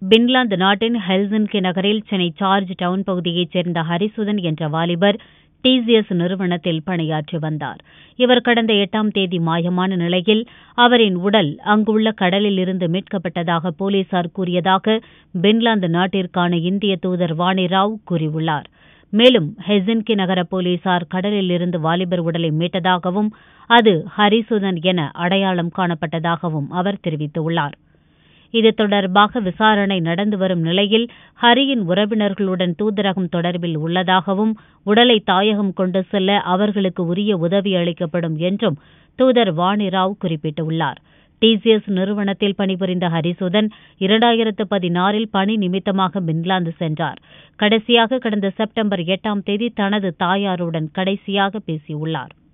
Finland நாட்டின் Helsinki நகரில் Chennai charge down பகுதியைச் சேர்ந்த ஹரிசுதன் என்ற வாலிபர் டிசிஎஸ் நிறுவனத்தில் பணியாற்றி வந்தார் இவர் கடந்த எட்டாம் தேதி மாயமான நிலையில் அவரின் உடல் அங்குள்ள கடலில் இருந்து மீட்கப்பட்டதாக போலீசார் கூறியதாக பின்லாந்து நாட்டிற்கான இந்திய தூதர் வாணி ராவ் கூறியுள்ளார் மேலும் ஹெசின்கி நகர போலீசார் கடலில் இருந்து வாலிபர் உடலை மீட்டதாகவும் அது ஹரிசுதன் என அடையாளம் காணப்பட்டதாகவும் அவர் தெரிவித்துள்ளார் இது தொடர்பாக விசாரணை நடந்து வரும் நிலையில் ஹரியின் உறவினர்களுடன் தூதரகம் தொடர்பில் உள்ளதாகவும் உடலை தாயகம் கொண்டு செல்ல அவர்களுக்கு உரிய உதவி அளிக்கப்படும் என்றும் தூதர் வாணி ராவ் குறிப்பிட்டுள்ளார் டிசிஎஸ் நிறுவனத்தில் பணிபுரிந்த ஹரிசுதன் இரண்டாயிரத்து பதினாறில் பணி நிமித்தமாக பின்லாந்து சென்றார் கடைசியாக கடந்த செப்டம்பர் எட்டாம் தேதி தனது தாயாருடன் கடைசியாக பேசியுள்ளார்